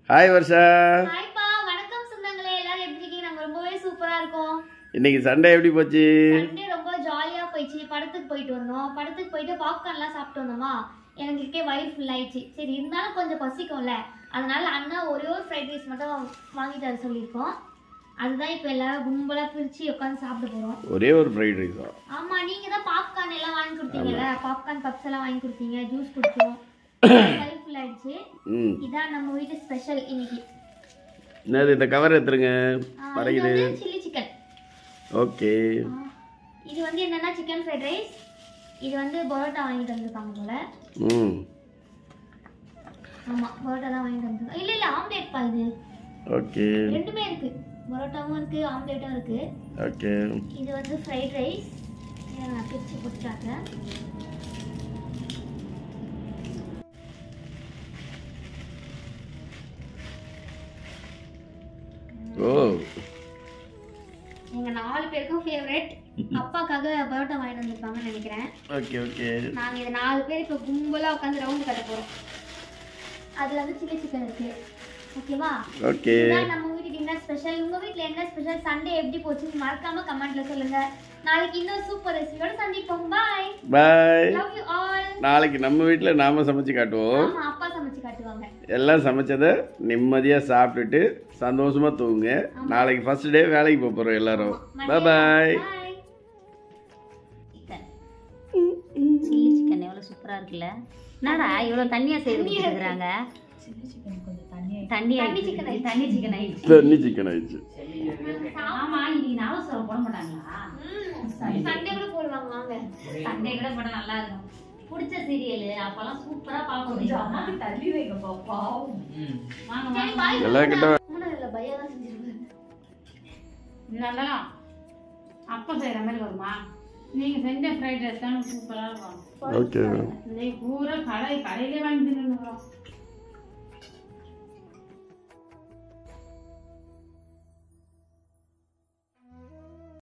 Hi Varsha ஹாய்ப்பா வணக்கம் சொந்தங்களே எல்லாரும் எப்படி இருக்கீங்க நாங்க ரொம்பவே சூப்பரா இருக்கோம் இன்னைக்கு சண்டே எப்படி போச்சு சண்டே ரொம்ப ஜாலியா போயிடுச்சு படத்துக்கு போயிட்டு வந்தோம் படத்துக்கு போயிட்டு பாப்கார்ன்லாம் சாப்பிட்டு வந்தோமா எனக்கே வயிறு ஃபுல் ஆயிடுச்சு சரி இருந்தாலும் கொஞ்சம் பசிக்கும்ல அதனால அண்ணா ஒரே ஒரு ஃப்ரைட் ரைஸ் மட்டும் வாங்கிட்டு வர சொல்லியிருக்கோம் அதுதான் இப்போ எல்லாரும் கும்பலா பிரிச்சு உட்காந்து சாப்பிட போறோம் ஒரே ஒரு ஃப்ரைட் ரைஸ் தான் ஆமா நீங்க தான் பாப்கார்ன் எல்லாம் வாங்கி கொடுத்தீங்கல்ல பாப்கார்ன் பப்ஸ் எல்லாம் வாங்கி கொடுத்தீங்க ஜூஸ் குடிச்சோம் வயிறு ஃபுல் ஆயிடுச்சு ம் இதான் நம்ம வீட்டு ஸ்பெஷல் இன்னைக்கு என்னது இந்த கவர் எடுத்துருங்க ஆ, இது பறக்குது வந்து சில்லி சிக்கன் ஓகே இது வந்து என்னன்னா சிக்கன் ஃப்ரைட் ரைஸ் இது வந்து பரோட்டா வாங்கிட்டு வந்திருக்காங்க போல ம் ஆமா பரோட்டா தான் வாங்கிட்டு வந்திருக்காங்க இல்ல இல்ல ஆம்லேட் பா இது ஓகே ரெண்டுமே இருக்கு பரோட்டாவும் இருக்கு ஆம்லேட்டும் இருக்கு ஓகே இது வந்து ஃப்ரைட் ரைஸ் இதை நான் பிரிச்சு போட்டு காட்டுறேன் ஓ எங்க நாலு பேருக்கும் ஃபேவரட் அப்பாக்காக பரோட்டா வாங்கிட்டு வந்திருப்பாங்கன்னு நினைக்கிறேன் ஓகே ஓகே நாங்க இது நாலு பேர் இப்போ கும்பலா உட்காந்து ரவுண்ட் கட்ட போறோம் அதுல வந்து சில்லி சிக்கன் இருக்கு ஓகேவா ஓகே இதுதான் நம்ம வீட்டுக்கு என்ன ஸ்பெஷல் உங்க வீட்ல என்ன ஸ்பெஷல் சண்டே எப்படி போச்சுன்னு மறக்காம கமெண்ட்ல சொல்லுங்க நாளைக்கு இன்னும் சூப்பர் ரெசிபியோட சந்திப்போம் bye bye love you all நாளைக்கு நம்ம வீட்டில் நாம சமைச்சு காட்டுவோம் ஆமா அப்பா சமைச்சு காட்டுவாங்க எல்லாம் சமைச்சதை நிம்மதியாக சாப்பிட்டுட்டு சந்தோஷமா தூங்குங்க நாளைக்கு ஃபர்ஸ்ட் டே வேலைக்கு போக போகிறோம் எல்லாரும் பாய் பாய் பாய் சில்லி சிக்கன் எவ்வளோ சூப்பராக இருக்குல்ல என்னடா இவ்வளோ தண்ணியாக செய்து கொடுத்துருக்குறாங்க தண்ணி தண்ணி chicken ஆயிடுச்சு. தண்ணி சிக்கன் ஆயிடுச்சு தண்ணி சிக்கன் ஆயிடுச்சு ஆமா இன்னைக்கு நாவசரம் போட மாட்டாங்களா சண்டே கூட போடுவாங்க வாங்க சண்டே கூட படம் நல்லா இருக்கும் பிடிச்ச சீரியல் அப்பெல்லாம் சூப்பரா பார்க்க முடியும் தள்ளி வைங்கப்பா பாவம் வாங்க சரி வாங்க பாய் எல்லாருக்கிட்ட இல்ல பையா தான் செஞ்சிருப்பாரு நல்லா அப்பா செய்யற மாதிரி வருமா நீங்க செஞ்ச ஃப்ரைட் ரைஸ் தான் சூப்பரா இருக்கும் ஓகே இன்னைக்கு பூரா கடை கடையிலே வாங்கி தின்னு